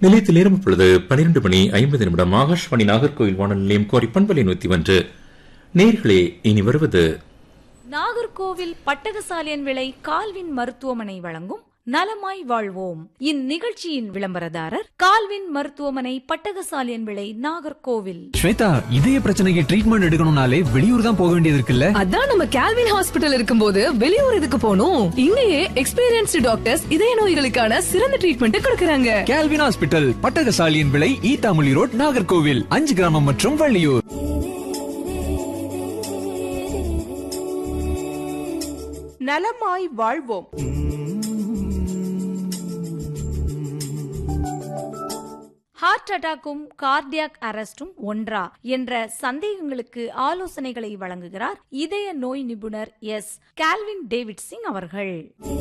நிலையத்தில் நேரம் இப்பொழுது பனிரெண்டு மணி ஐம்பது நிமிடம் ஆகாஷ்வாணி நாகர்கோவில் வானொலி நிலையம் கோரி பண்பலை நூத்தி ஒன்று நேர்களே இனி வருவது நாகர்கோவில் பட்டகசாலியன் விலை கால்வின் மருத்துவமனை வழங்கும் நலமாய் வாழ்வோம் இந்நிகழ்ச்சியின் விளம்பரதாரர் கால்வின் மருத்துவமனை பட்டகசாலியன் விலை நாகர்கோவில் ஸ்வேதா இதய பிரச்சனைக்கு ட்ரீட்மெண்ட் எடுக்கணும்னாலே வெளியூர் தான் போக வேண்டியது இருக்குல்ல அதான் நம்ம கேல்வின் ஹாஸ்பிட்டல் இருக்கும்போது வெளியூர் எதுக்கு போகணும் இங்கேயே எக்ஸ்பீரியன்ஸ்டு டாக்டர்ஸ் இதய நோய்களுக்கான சிறந்த ட்ரீட்மெண்ட் கொடுக்கறாங்க கேல்வின் ஹாஸ்பிட்டல் பட்டகசாலியின் விலை ஈத்தாமொழி ரோட் நாகர்கோவில் அஞ்சு கிராமம் மற்றும் வள்ளியூர் நலமாய் வாழ்வோம் ஹார்ட் அட்டாக்கும் கார்டியாக் அரெஸ்டும் ஒன்றா என்ற சந்தேகங்களுக்கு ஆலோசனைகளை வழங்குகிறார் இதய நோய் நிபுணர் எஸ் கால்வின் டேவிட் சிங் அவர்கள்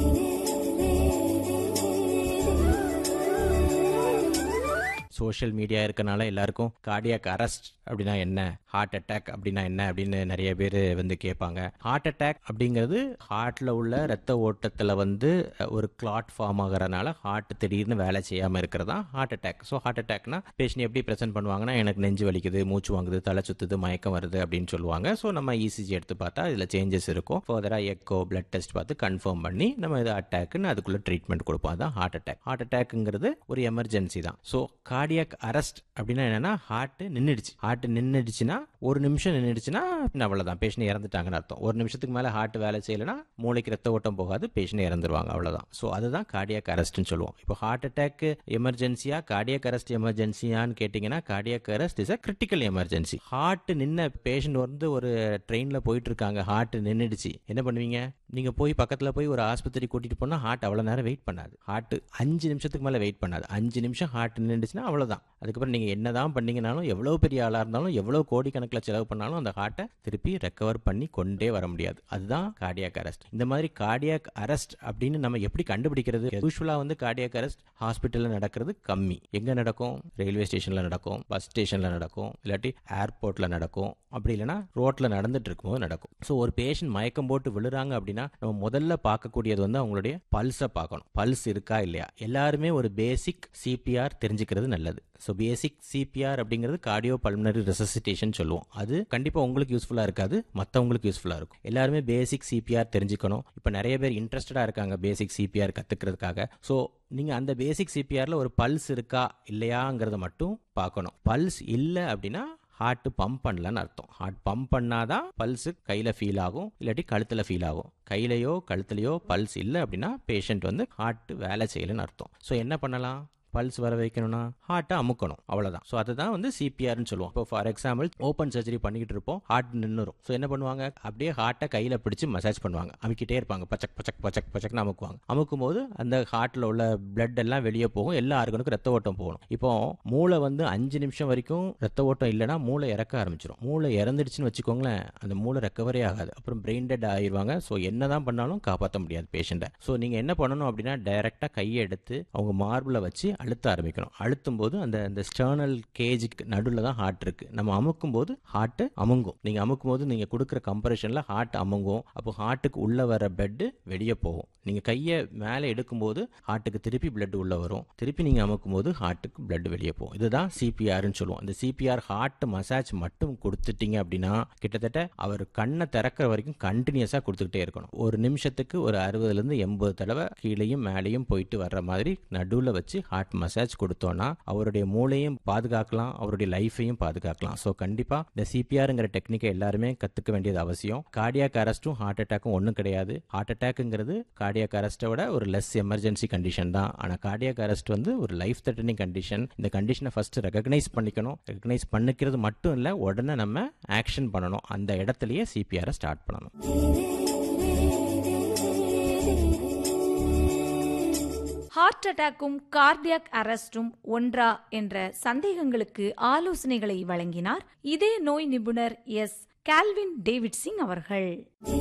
சோஷியல் மீடியா இருக்கனால எல்லாருக்கும் கார்டியாக் அரெஸ்ட் அப்படின்னா என்ன ஹார்ட் அட்டாக் அப்படின்னா என்ன அப்படின்னு நிறைய பேர் வந்து கேட்பாங்க ஹார்ட் அட்டாக் அப்படிங்கிறது ஹார்ட்ல உள்ள ரத்த ஓட்டத்தில் வந்து ஒரு கிளாட் ஃபார்ம் ஆகிறனால ஹார்ட் திடீர்னு வேலை செய்யாமல் இருக்கிறதா ஹார்ட் அட்டாக் ஸோ ஹார்ட் அட்டாக்னா பேஷண்ட் எப்படி ப்ரெசென்ட் பண்ணுவாங்கன்னா எனக்கு நெஞ்சு வலிக்குது மூச்சு வாங்குது தலை சுத்துது மயக்கம் வருது அப்படின்னு சொல்லுவாங்க ஸோ நம்ம இசிஜி எடுத்து பார்த்தா இதில் சேஞ்சஸ் இருக்கும் ஃபர்தராக எக்கோ பிளட் டெஸ்ட் பார்த்து கன்ஃபார்ம் பண்ணி நம்ம இது அட்டாக்குன்னு அதுக்குள்ள ட்ரீட்மெண்ட் கொடுப்போம் அதான் ஹார்ட் அட்டாக் ஹார்ட் அட்டாக்ங்கிறது ஒரு எமர்ஜென்சி தான் ஸோ கார்டியாக் அரெஸ்ட் அப்படின்னா என்னன்னா ஹார்ட் நின்றுடுச்சு ஹார்ட் நின்றுடுச்சுன்னா ஒரு நிமிஷம் நின்றுடுச்சுன்னா அவ்வளோதான் பேஷண்ட் இறந்துட்டாங்கன்னு அர்த்தம் ஒரு நிமிஷத்துக்கு மேலே ஹார்ட் வேலை செய்யலைன்னா மூளைக்கு ரத்த ஓட்டம் போகாது பேஷண்ட் இறந்துருவாங்க அவ்வளோதான் ஸோ அதுதான் கார்டியாக் அரெஸ்ட்னு சொல்லுவோம் இப்போ ஹார்ட் அட்டாக் எமர்ஜென்சியா கார்டியாக் அரெஸ்ட் எமர்ஜென்சியான்னு கேட்டிங்கன்னா cardiac arrest is a critical emergency heart நின்ன பேஷண்ட் வந்து ஒரு ட்ரெயினில் போயிட்டு இருக்காங்க ஹார்ட் நின்றுடுச்சு என்ன பண்ணுவீங்க நீங்கள் போய் பக்கத்தில் போய் ஒரு ஆஸ்பத்திரி கூட்டிகிட்டு போனால் ஹார்ட் அவ்வளோ நேரம் வெயிட் பண்ணாது ஹார்ட் அஞ்சு நிமிஷத்துக்கு மேலே வெயிட் பண்ணாது அஞ்சு நிமிஷம் ஹார்ட் நின்றுச்சுன்னா அவ்வளோதான் அதுக்கப்புறம் நீங்கள் என்ன தான் பண்ணீங்கனாலும் எவ்வளோ பெரிய ஆளாக இருந்தாலும் எவ்வளோ கோடிக்கணக்கில் செலவு பண்ணாலும் அந்த ஹார்ட்டை திருப்பி ரெக்கவர் பண்ணி கொண்டே வர முடியாது அதுதான் கார்டியாக் அரெஸ்ட் இந்த மாதிரி கார்டியாக் அரெஸ்ட் அப்படின்னு நம்ம எப்படி கண்டுபிடிக்கிறது யூஸ்வலாக வந்து கார்டியாக் அரெஸ்ட் ஹாஸ்பிட்டலில் நடக்கிறது கம்மி எங்கே நடக்கும் ரயில்வே ஸ்டேஷனில் நடக்கும் பஸ் ஸ்டேஷனில் நடக்கும் இல்லாட்டி ஏர்போர்ட்டில் நடக்கும் அப்படி இல்லைன்னா ரோட்டில் நடந்துட்டு இருக்கும்போது நடக்கும் ஸோ ஒரு பேஷண்ட் மயக்கம் போட்டு விழுறாங்க அப்படின்னா நம்ம முதல்ல பார்க்கக்கூடியது வந்து அவங்களுடைய பல்ஸை பார்க்கணும் பல்ஸ் இருக்கா இல்லையா எல்லாருமே ஒரு பேசிக் சிபிஆர் தெரிஞ்சுக்கிறது நல்லது ஸோ பேசிக் சிபிஆர் அப்படிங்கிறது கார்டியோ பல்மனரி ரெசசிட்டேஷன் சொல்லுவோம் அது கண்டிப்பாக உங்களுக்கு யூஸ்ஃபுல்லாக இருக்காது மற்றவங்களுக்கு யூஸ்ஃபுல்லாக இருக்கும் எல்லாருமே பேசிக் சிபிஆர் தெரிஞ்சுக்கணும் இப்போ நிறைய பேர் இன்ட்ரெஸ்டடாக இருக்காங்க பேசிக் சிபிஆர் கற்றுக்கிறதுக்காக ஸோ நீங்கள் அந்த பேசிக் சிபிஆரில் ஒரு பல்ஸ் இருக்கா இல்லையாங்கிறத மட்டும் பார்க்கணும் பல்ஸ் இல்லை அப்படின்னா ஹார்ட் பம்ப் பண்ணலன்னு அர்த்தம் ஹார்ட் பம்ப் பண்ணாதான் பல்ஸு கையில் ஃபீல் ஆகும் இல்லாட்டி கழுத்தில் ஃபீல் ஆகும் கையிலையோ கழுத்துலையோ பல்ஸ் இல்லை அப்படின்னா பேஷண்ட் வந்து ஹார்ட் வேலை செய்யலைன்னு அர்த்தம் ஸோ என்ன பண்ணலாம் பல்ஸ் வர வைக்கணும்னா ஹார்ட்டை அமுக்கணும் அவ்வளோதான் ஸோ அதுதான் வந்து சிபிஆர்னு சொல்லுவோம் இப்போ ஃபார் எக்ஸாம்பிள் ஓப்பன் சர்ஜரி பண்ணிக்கிட்டு இருப்போம் ஹார்ட் நின்றுரும் ஸோ என்ன பண்ணுவாங்க அப்படியே ஹார்ட்டை கையில் பிடிச்சி மசாஜ் பண்ணுவாங்க அமுக்கிட்டே இருப்பாங்க பச்சக் பச்சக் பச்சக் பச்சக்னு அமுக்குவாங்க அமுக்கும் போது அந்த ஹார்ட்டில் உள்ள பிளட் எல்லாம் வெளியே போகும் எல்லா ஆர்கனுக்கும் ரத்த ஓட்டம் போகணும் இப்போ மூளை வந்து அஞ்சு நிமிஷம் வரைக்கும் ரத்த ஓட்டம் இல்லைன்னா மூளை இறக்க ஆரம்பிச்சிடும் மூளை இறந்துடுச்சுன்னு வச்சுக்கோங்களேன் அந்த மூளை ரெக்கவரே ஆகாது அப்புறம் பிரெயின் டெட் ஆயிடுவாங்க ஸோ என்ன தான் பண்ணாலும் காப்பாற்ற முடியாது பேஷண்ட்டை ஸோ நீங்கள் என்ன பண்ணணும் அப்படின்னா டைரெக்டாக கையை எடுத்து அவங்க மார்பில் வச்சு அழுத்த ஆரம்பிக்கணும் அழுத்தும் போது அந்த அந்த ஸ்டர்னல் கேஜுக்கு நடுவில் தான் ஹார்ட் இருக்கு நம்ம அமுக்கும் போது ஹார்ட் அமுங்கும் நீங்கள் அமுக்கும் போது நீங்கள் கொடுக்குற கம்பரேஷனில் ஹார்ட் அமுங்கும் அப்போ ஹார்ட்டுக்கு உள்ள வர பிளட் வெளியே போகும் நீங்கள் கையை மேலே எடுக்கும்போது ஹார்ட்டுக்கு திருப்பி பிளட் உள்ள வரும் திருப்பி நீங்கள் அமுக்கும் போது ஹார்ட்டுக்கு பிளட் வெளியே போகும் இதுதான் சிபிஆர்னு சொல்லுவோம் அந்த சிபிஆர் ஹார்ட் மசாஜ் மட்டும் கொடுத்துட்டீங்க அப்படின்னா கிட்டத்தட்ட அவர் கண்ணை திறக்கிற வரைக்கும் கண்டினியூஸாக கொடுத்துக்கிட்டே இருக்கணும் ஒரு நிமிஷத்துக்கு ஒரு அறுபதுலேருந்து எண்பது தடவை கீழேயும் மேலேயும் போயிட்டு வர்ற மாதிரி நடுவில் வச்சு ஹார்ட் மசாஜ் கொடுத்தோன்னா அவருடைய மூளையும் பாதுகாக்கலாம் அவருடைய லைஃபையும் பாதுகாக்கலாம் ஸோ கண்டிப்பாக இந்த சிபிஆருங்கிற டெக்னிக்கை எல்லாருமே கற்றுக்க வேண்டியது அவசியம் கார்டியாக் அரெஸ்ட்டும் ஹார்ட் அட்டாக்கும் ஒன்றும் கிடையாது ஹார்ட் அட்டாக்குங்கிறது கார்டியாக் அரெஸ்ட்டை விட ஒரு லெஸ் எமர்ஜென்சி கண்டிஷன் தான் ஆனால் கார்டியாக் அரெஸ்ட் வந்து ஒரு லைஃப் த்ரெட்டனிங் கண்டிஷன் இந்த கண்டிஷனை ஃபர்ஸ்ட் ரெகக்னைஸ் பண்ணிக்கணும் ரெகக்னைஸ் பண்ணிக்கிறது மட்டும் இல்லை உடனே நம்ம ஆக்ஷன் பண்ணணும் அந்த இடத்துலயே சிபிஆரை ஸ்டார்ட் பண்ணணும் ஹார்ட் அட்டாக்கும் கார்டியாக் அரெஸ்டும் ஒன்றா என்ற சந்தேகங்களுக்கு ஆலோசனைகளை வழங்கினார் இதய நோய் நிபுணர் எஸ் கால்வின் டேவிட் சிங் அவர்கள்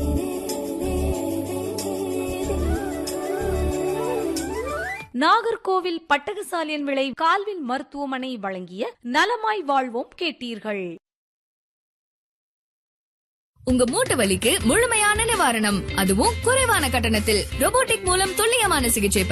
நாகர்கோவில் பட்டகசாலியன் விளை கால்வின் மருத்துவமனை வழங்கிய நலமாய் வாழ்வோம் கேட்டீர்கள் உங்க மூட்டு வலிக்கு முழுமையான நிவாரணம் அதுவும் குறைவான கட்டணத்தில் robotic மூலம் துல்லியமான சிகிச்சை